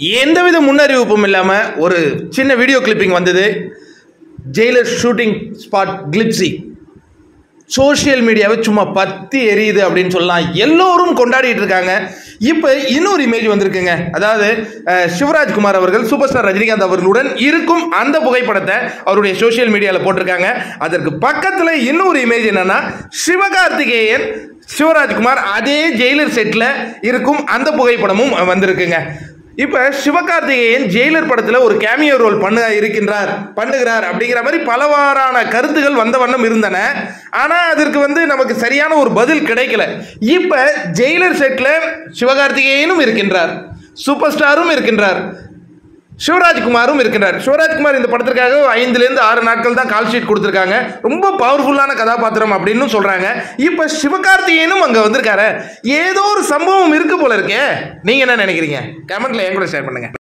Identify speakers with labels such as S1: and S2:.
S1: எந்தவித முன்னறிவிப்பும் இல்லாமல் ஒரு சின்ன வீடியோ கிளிப்பிங் வந்தது ஜெயிலர் ஷூட்டிங் ஸ்பாட் கிளிப்ஸி சோஷியல் மீடியாவை சும்மா பத்தி எரியுது அப்படின்னு சொல்லலாம் எல்லோரும் கொண்டாடிட்டு இருக்காங்க இப்போ இன்னொரு இமேஜ் வந்திருக்குங்க அதாவது அஹ், சிவராஜ்குமார் அவர்கள் சூப்பர் ஸ்டார் ரஜினிகாந்த் அவர்களுடன் இருக்கும் அந்த புகைப்படத்தை அவருடைய சோஷியல் மீடியாவில் போட்டிருக்காங்க அதற்கு பக்கத்தில் இன்னொரு இமேஜ் என்னன்னா சிவகார்த்திகேயன் சிவராஜ்குமார் அதே ஜெயிலர் செட்டில் இருக்கும் அந்த புகைப்படமும் வந்திருக்குங்க இப்போ சிவகார்த்திகேயன் ஜெயிலர் படத்தில் ஒரு கேமியோ ரோல் பண்ண இருக்கின்றார் பண்ணுகிறார் அப்படிங்கிற மாதிரி பலவாறான கருத்துகள் வந்த வண்ணம் இருந்தன ஆனால் அதற்கு வந்து நமக்கு சரியான ஒரு பதில் கிடைக்கல இப்போ ஜெயிலர் செட்டில் சிவகார்த்திகேயனும் இருக்கின்றார் சூப்பர் ஸ்டாரும் இருக்கின்றார் சிவராஜ்குமாரும் இருக்கின்றார் சிவராஜ்குமார் இந்த படத்திற்காக ஐந்துலேருந்து ஆறு நாட்கள் தான் கால் ஷீட் கொடுத்துருக்காங்க ரொம்ப பவர்ஃபுல்லான கதாபாத்திரம் அப்படின்னு சொல்கிறாங்க இப்போ சிவகார்த்திகேயனும் அங்கே வந்திருக்காரு ஏதோ ஒரு சம்பவம் இருக்கு போல இருக்கே நீங்கள் என்ன நினைக்கிறீங்க கமெண்ட்ல என் கூட ஷேர் பண்ணுங்க